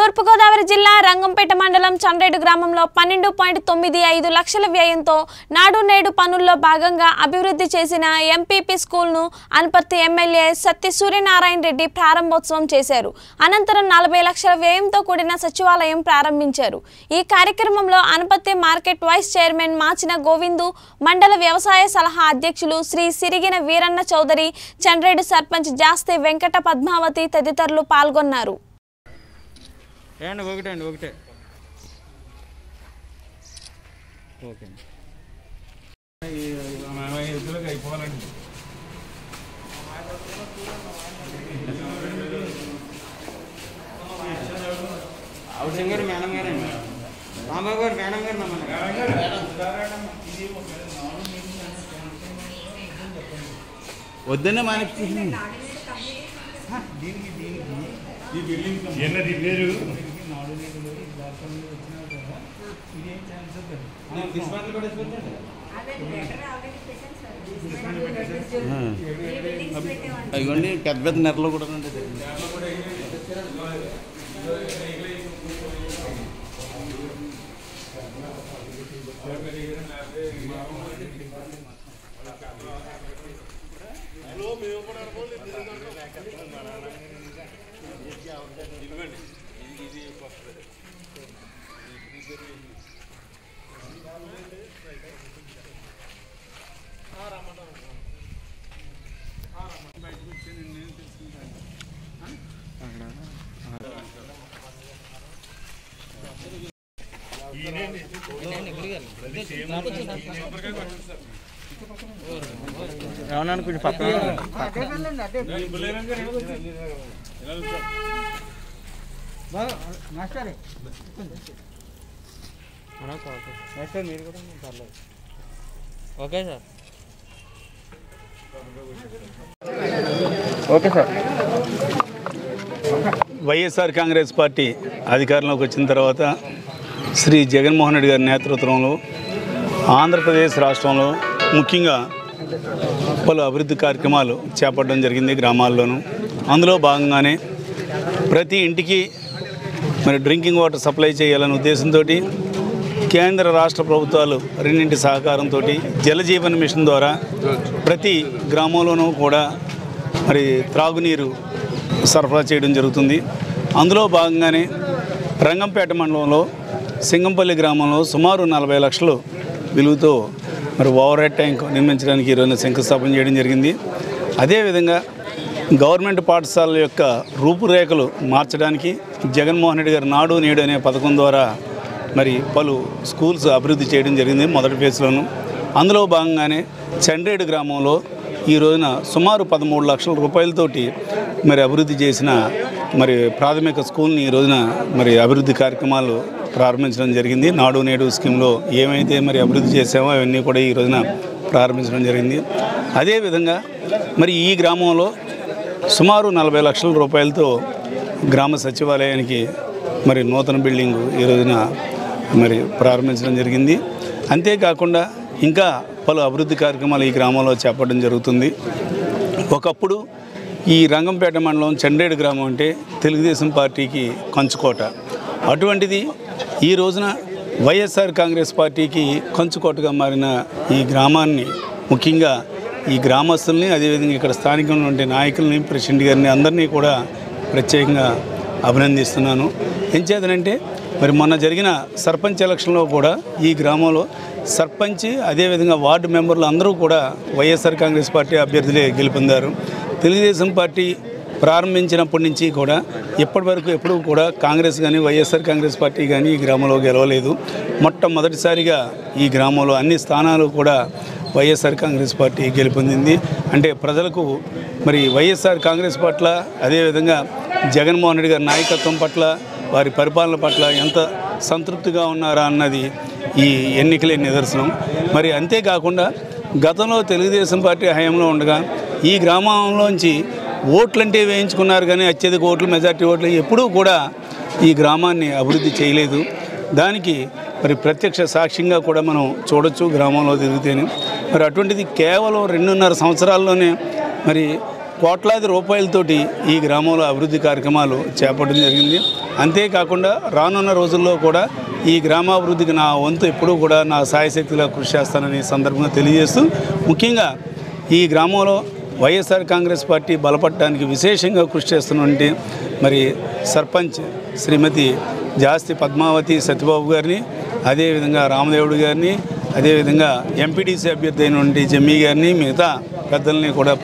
తూర్పుగోదావరి జిల్లా రంగంపేట మండలం చండ్రేడు గ్రామంలో పన్నెండు పాయింట్ తొమ్మిది ఐదు లక్షల వ్యయంతో నాడు నేడు పనుల్లో భాగంగా అభివృద్ధి చేసిన ఎంపీపీ స్కూల్ను అనపర్తి ఎమ్మెల్యే సత్య సూర్యనారాయణ రెడ్డి ప్రారంభోత్సవం చేశారు అనంతరం నలభై లక్షల వ్యయంతో కూడిన సచివాలయం ప్రారంభించారు ఈ కార్యక్రమంలో Anaparthi market vice chairman Machina Govindu మండల వ్యవసాయ సలహా అధ్యక్షులు శ్రీ సిరిగిన వీరన్న చౌదరి చండ్రేడు సర్పంచ్ జాస్తే వెంకట పద్మావతి తదితరులు పాల్గొన్నారు ఏమండి ఒకటే అండి ఒకటే ఓకే అయిపోవాలండి అవసరం గారు మేడం గారండి రాంబాబు గారు మేడం గారు నమ్మని వద్దనే మానేసి ఎన్నది వేరు అదిగోండి పెద్ద పెద్ద నెరలు కూడా ఉండేది ఏమన్నా కొంచెం పక్కన మీరు కూడా పర్లేదు okay sir okay sir YSR Congress party అధికారంలోకి వచ్చిన తర్వాత శ్రీ జగన్మోహన్ రెడ్డి గారి నేతృత్వంలో ఆంధ్రప్రదేశ్ రాష్ట్రంలో ముఖ్యంగా పలు అభివృద్ధి కార్యక్రమాలు చేపట్టడం జరిగింది గ్రామాల్లోనూ అందులో భాగంగానే ప్రతి ఇంటికి మరి డ్రింకింగ్ వాటర్ సప్లై చేయాలనే ఉద్దేశంతో కేంద్ర రాష్ట్ర ప్రభుత్వాలు రెండింటి సహకారంతో జలజీవన్ మిషన్ ద్వారా ప్రతి గ్రామంలోనూ కూడా మరి త్రాగునీరు సరఫరా చేయడం జరుగుతుంది అందులో భాగంగానే రంగంపేట మండలంలో సింగంపల్లి గ్రామంలో సుమారు నలభై లక్షలు విలువతో మరి ఓవర్ హెడ్ ట్యాంక్ నిర్మించడానికి ఈరోజు శంకుస్థాపన చేయడం జరిగింది అదేవిధంగా గవర్నమెంట్ పాఠశాలల యొక్క రూపురేఖలు మార్చడానికి జగన్మోహన్ రెడ్డి గారు నాడు నేడు అనే పథకం ద్వారా మరి పలు స్కూల్స్ అభివృద్ధి చేయడం జరిగింది మొదటి ఫేజ్లోను అందులో భాగంగానే చండ్రేడు గ్రామంలో ఈ రోజున సుమారు పదమూడు లక్షల రూపాయలతోటి మరి అభివృద్ధి చేసిన మరి ప్రాథమిక స్కూల్ని ఈ రోజున మరి అభివృద్ధి కార్యక్రమాలు ప్రారంభించడం జరిగింది నాడు నేడు స్కీమ్లో ఏమైతే మరి అభివృద్ధి చేసామో అవన్నీ కూడా ఈ రోజున ప్రారంభించడం జరిగింది అదేవిధంగా మరి ఈ గ్రామంలో సుమారు నలభై లక్షల రూపాయలతో గ్రామ సచివాలయానికి మరి నూతన బిల్డింగు ఈ రోజున మరి ప్రారంభించడం జరిగింది అంతేకాకుండా ఇంకా పలు అభివృద్ధి కార్యక్రమాలు ఈ గ్రామంలో చేపట్టడం జరుగుతుంది ఒకప్పుడు ఈ రంగంపేట మండలం చండేడు గ్రామం అంటే తెలుగుదేశం పార్టీకి కంచుకోట అటువంటిది ఈ రోజున వైఎస్ఆర్ కాంగ్రెస్ పార్టీకి కంచుకోటగా మారిన ఈ గ్రామాన్ని ముఖ్యంగా ఈ గ్రామస్తుల్ని అదేవిధంగా ఇక్కడ స్థానికంగా ఉండే నాయకుల్ని ప్రెసిడెంట్ గారిని అందరినీ కూడా ప్రత్యేకంగా అభినందిస్తున్నాను ఏం చేతనంటే మరి మొన్న జరిగిన సర్పంచ్ ఎలక్షన్లో కూడా ఈ గ్రామంలో సర్పంచ్ అదేవిధంగా వార్డు మెంబర్లు అందరూ కూడా వైఎస్ఆర్ కాంగ్రెస్ పార్టీ అభ్యర్థులే గెలుపొందారు తెలుగుదేశం పార్టీ ప్రారంభించినప్పటి నుంచి కూడా ఇప్పటి వరకు ఎప్పుడూ కూడా కాంగ్రెస్ కానీ వైఎస్ఆర్ కాంగ్రెస్ పార్టీ కానీ ఈ గ్రామంలో గెలవలేదు మొట్టమొదటిసారిగా ఈ గ్రామంలో అన్ని స్థానాలు కూడా వైఎస్ఆర్ కాంగ్రెస్ పార్టీ గెలుపొందింది అంటే ప్రజలకు మరి వైఎస్ఆర్ కాంగ్రెస్ పట్ల అదేవిధంగా జగన్మోహన్ రెడ్డి గారి నాయకత్వం పట్ల వారి పరిపాలన పట్ల ఎంత సంతృప్తిగా ఉన్నారా అన్నది ఈ ఎన్నికలే నిదర్శనం మరి అంతేకాకుండా గతంలో తెలుగుదేశం పార్టీ హయాంలో ఉండగా ఈ గ్రామంలోంచి ఓట్లంటే వేయించుకున్నారు కానీ అత్యధిక ఓట్లు మెజార్టీ ఓట్లు ఎప్పుడూ కూడా ఈ గ్రామాన్ని అభివృద్ధి చేయలేదు దానికి మరి ప్రత్యక్ష సాక్ష్యంగా కూడా మనం చూడొచ్చు గ్రామంలో తిరిగితేనే మరి అటువంటిది కేవలం రెండున్నర సంవత్సరాల్లోనే మరి కోట్లాది రూపాయలతోటి ఈ గ్రామంలో అభివృద్ధి కార్యక్రమాలు చేపట్టడం జరిగింది అంతేకాకుండా రానున్న రోజుల్లో కూడా ఈ గ్రామాభివృద్ధికి నా వంతు ఎప్పుడూ కూడా నా సాయశక్తిలో కృషి చేస్తానని ఈ సందర్భంగా తెలియజేస్తూ ముఖ్యంగా ఈ గ్రామంలో వైఎస్ఆర్ కాంగ్రెస్ పార్టీ బలపడడానికి విశేషంగా కృషి చేస్తున్నటువంటి మరి సర్పంచ్ శ్రీమతి జాస్తి పద్మావతి సత్యబాబు గారిని అదేవిధంగా రామదేవుడు గారిని అదేవిధంగా ఎంపీటీసీ అభ్యర్థి అయినటువంటి జమ్మీ గారిని మిగతా పెద్దల్ని కూడా